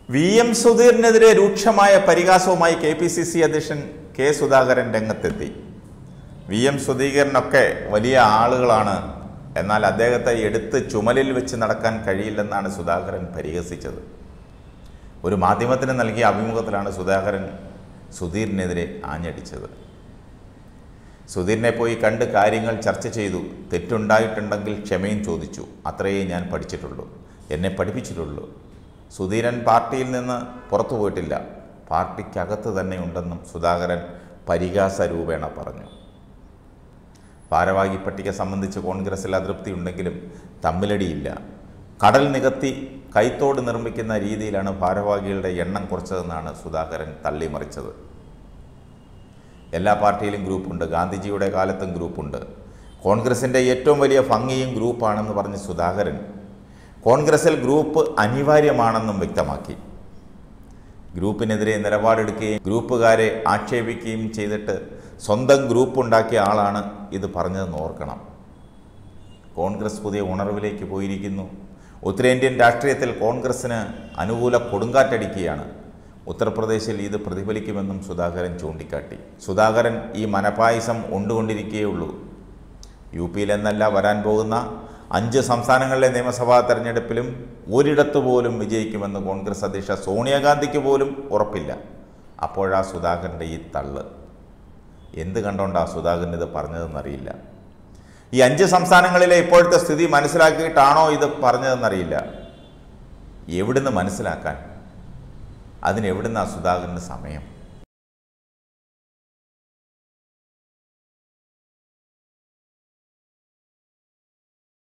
V M സുധീറിനെതിരെ രൂക്ഷമായ പരിഹാസവുമായി കെ പി സി സി അധ്യക്ഷൻ കെ സുധാകരൻ രംഗത്തെത്തി വി എം സുധീകരനൊക്കെ വലിയ ആളുകളാണ് എന്നാൽ അദ്ദേഹത്തെ എടുത്ത് ചുമലിൽ വെച്ച് നടക്കാൻ കഴിയില്ലെന്നാണ് സുധാകരൻ പരിഹസിച്ചത് ഒരു മാധ്യമത്തിന് നൽകിയ അഭിമുഖത്തിലാണ് സുധാകരൻ സുധീറിനെതിരെ ആഞ്ഞടിച്ചത് സുധീറിനെ പോയി കണ്ട് കാര്യങ്ങൾ ചർച്ച ചെയ്തു തെറ്റുണ്ടായിട്ടുണ്ടെങ്കിൽ ക്ഷമയും ചോദിച്ചു അത്രയേ ഞാൻ പഠിച്ചിട്ടുള്ളൂ എന്നെ പഠിപ്പിച്ചിട്ടുള്ളൂ സുധീരൻ പാർട്ടിയിൽ നിന്ന് പുറത്തു പോയിട്ടില്ല പാർട്ടിക്കകത്ത് തന്നെ ഉണ്ടെന്നും സുധാകരൻ പരിഹാസ രൂപേണ പറഞ്ഞു ഭാരവാഹി പട്ടിക സംബന്ധിച്ച് കോൺഗ്രസിൽ അതൃപ്തി ഉണ്ടെങ്കിലും തമ്മിലടിയില്ല കടൽ നികത്തി കൈത്തോട് നിർമ്മിക്കുന്ന രീതിയിലാണ് ഭാരവാഹികളുടെ എണ്ണം കുറച്ചതെന്നാണ് സുധാകരൻ തള്ളിമറിച്ചത് എല്ലാ പാർട്ടിയിലും ഗ്രൂപ്പുണ്ട് ഗാന്ധിജിയുടെ കാലത്തും ഗ്രൂപ്പുണ്ട് കോൺഗ്രസിൻ്റെ ഏറ്റവും വലിയ ഭംഗിയും ഗ്രൂപ്പാണെന്ന് പറഞ്ഞ് സുധാകരൻ കോൺഗ്രസിൽ ഗ്രൂപ്പ് അനിവാര്യമാണെന്നും വ്യക്തമാക്കി ഗ്രൂപ്പിനെതിരെ നിലപാടെടുക്കുകയും ഗ്രൂപ്പുകാരെ ആക്ഷേപിക്കുകയും ചെയ്തിട്ട് സ്വന്തം ഗ്രൂപ്പ് ഉണ്ടാക്കിയ ആളാണ് ഇത് പറഞ്ഞതെന്ന് ഓർക്കണം കോൺഗ്രസ് പുതിയ ഉണർവിലേക്ക് പോയിരിക്കുന്നു ഉത്തരേന്ത്യൻ രാഷ്ട്രീയത്തിൽ കോൺഗ്രസ്സിന് അനുകൂല കൊടുങ്കാറ്റടിക്കുകയാണ് ഉത്തർപ്രദേശിൽ ഇത് പ്രതിഫലിക്കുമെന്നും സുധാകരൻ ചൂണ്ടിക്കാട്ടി സുധാകരൻ ഈ മനപായസം ഉണ്ടുകൊണ്ടിരിക്കുകയുള്ളൂ യു പിയിലെന്നല്ല വരാൻ പോകുന്ന അഞ്ച് സംസ്ഥാനങ്ങളിലെ നിയമസഭാ തെരഞ്ഞെടുപ്പിലും ഒരിടത്ത് പോലും വിജയിക്കുമെന്ന് കോൺഗ്രസ് അധ്യക്ഷ സോണിയാഗാന്ധിക്ക് പോലും ഉറപ്പില്ല അപ്പോഴാ സുധാകരൻ്റെ ഈ തള്ള് എന്ത് കണ്ടോണ്ടാ സുധാകരൻ ഇത് പറഞ്ഞതെന്നറിയില്ല ഈ അഞ്ച് സംസ്ഥാനങ്ങളിലെ ഇപ്പോഴത്തെ സ്ഥിതി മനസ്സിലാക്കിയിട്ടാണോ ഇത് പറഞ്ഞതെന്നറിയില്ല എവിടുന്ന് മനസ്സിലാക്കാൻ അതിന് എവിടുന്നാ സുധാകരന് സമയം